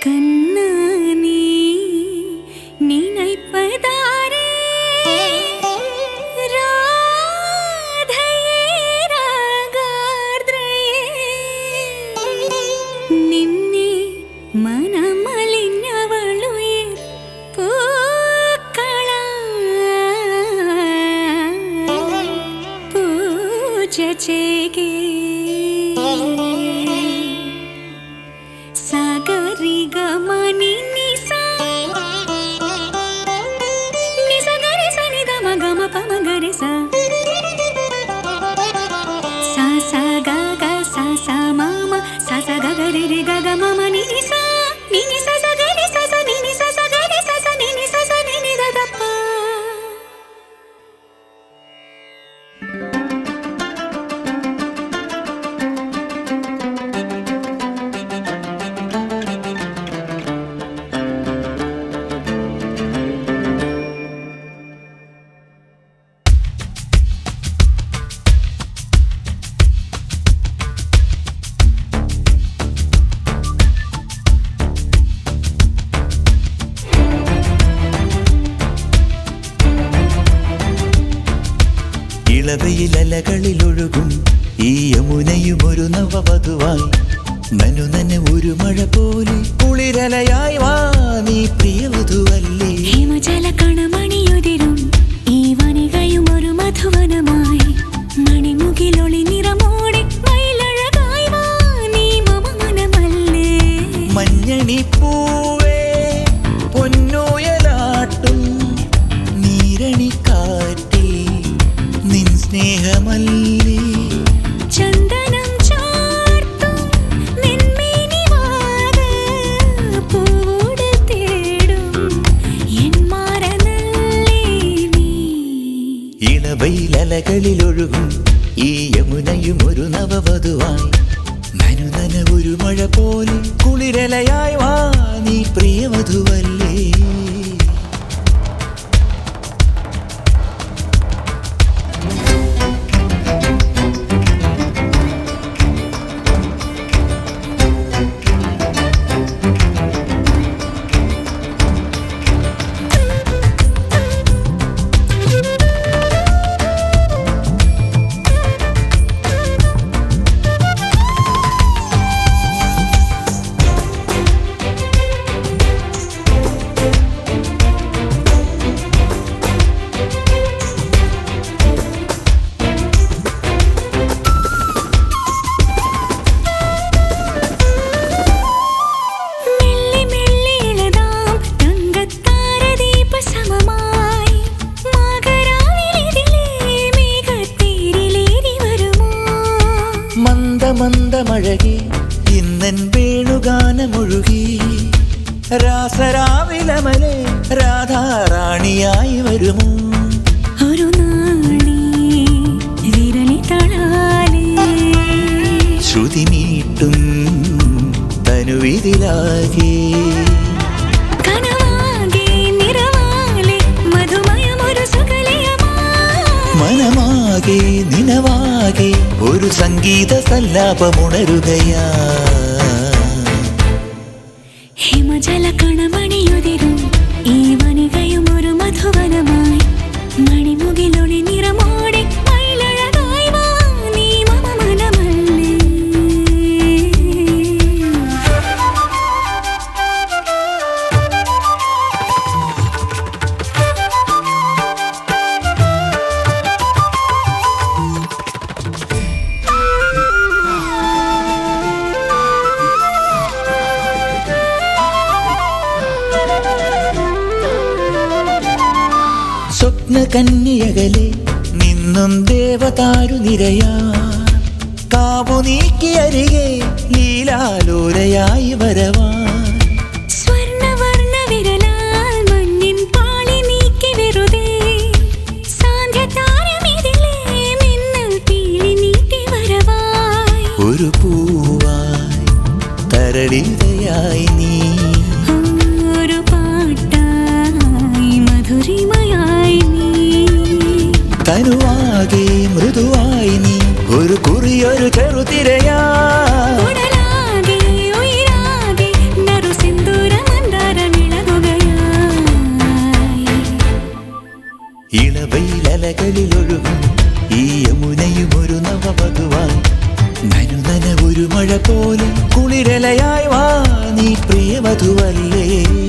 கண்ணு நீ நினைப்பதாரே ராதையே രാഗാർദ്രയേ നിന്നെ മനമലിഞ്ഞവളുയിർ പൂക്കള പൂജ ചെയ്യേ സഗരി ഗമനി നിസ നിസ ഗരി സ നി ഗ മ ഗ മ പ മ ഗരി സ സ സ ഗ ഗ സ സ മ മ സ സ ഗ ഗ രി രി ഗ ഗ മ മ നി നി സ നി നി സ സ ഗ രി സ സ നി നി സ സ ഗ രി സ സ നി നി സ സ നി നി ദ ദ പ ഇളവയിലലകളിലൊഴുകും ഈ യമുനയും ഒരു നവവധുവായി നനുനന ഒരു മഴ പോലെ കുളിരലയായി വാ നീ പ്രിയവധുവല്ലേ ഹിമജല കണമണിയുതിരും ഈ വനികയും ഒരു മധുവനമായി മണിമുകിലൊളി നിറമോടെ മയിലഴകായി വാ നീ മമ മനമല്ലേ മഞ്ഞണി പൂവേ പൊന്നോയലാട്ടും നീരണിക്കാറ്റിൽ നിൻ സ്നേഹമല്ലേ ചന്ദനം ചാർത്തും നിന്മേനിവാത് പൂവോട് തേടും എൻ മാറനല്ലേ നീ ഇളവയിലലകളിലൊഴുകും ഈ യമുനയും ഒരു നവവധുവായി നനുനന ഒരു മഴ പോലെ കുളിരലയായി വാ നീ പ്രിയവധുവല്ലേ മെല്ലെ മെല്ലെ ഇളതാം തങ്കത്താരദീപസമമായി മകരാവിലിതിലേ മേഘത്തേരിലേറി വരുമോ മന്ദ മന്ദ മഴകി ഇന്നൻ വേണുഗാനമൊഴുകി രാസരാവിലമലെ രാധാറാണിയായി വരുമോ ഒരു നാളി വിരലി തളാലേ ശ്രുതി നീട്ടും തനുവിതിലാകെ കനവാകെ നിറവാലെ മധുമയമൊരു സുകലയമാ മനമാകെ നിനവാകെ ഒരു സംഗീത സല്ലാപമുണരുകയാ ഹിമജല കണമണിയുതിരും ഈ വനികയും ഒരു മധുവനമായി മണിമുകിലൊളി നിറമോടെ മയിലഴകായി വാ നീ മമ മനമല്ലേ സ്വപ്ന കന്യകലെ നിന്നും ദേവതാരു നിരയാ കാവു നീക്കിയരികെ ലീലാലോലയായി വരവാൻ സ്വർണ്ണവർണ്ണ വിരലാൽ മഞ്ഞിൻ പാളി നീക്കി വെറുതെ സാന്ധ്യതാരമിതിലേ മിന്നൽ പീലി നീട്ടി വരവായി ഒരു പൂവായി തരളിതയായി നീ ഒരു പാട്ടായി മധുരിമയായി നീ തനുവാകെ മൃദുവായി നീ ഒരു കുറിയൊരു ചെറുതിരയാ ഉടലാകെ ഉയിരാകെ നറു സിന്ദൂര വെയിലലകളിൽ ഒഴുകും ഈ യമുനയും ഒരു നവവധുവായി നനുനന ഒരു മഴ പോലും കുളിരലയായി വാ നീ പ്രിയവധുവല്ലേ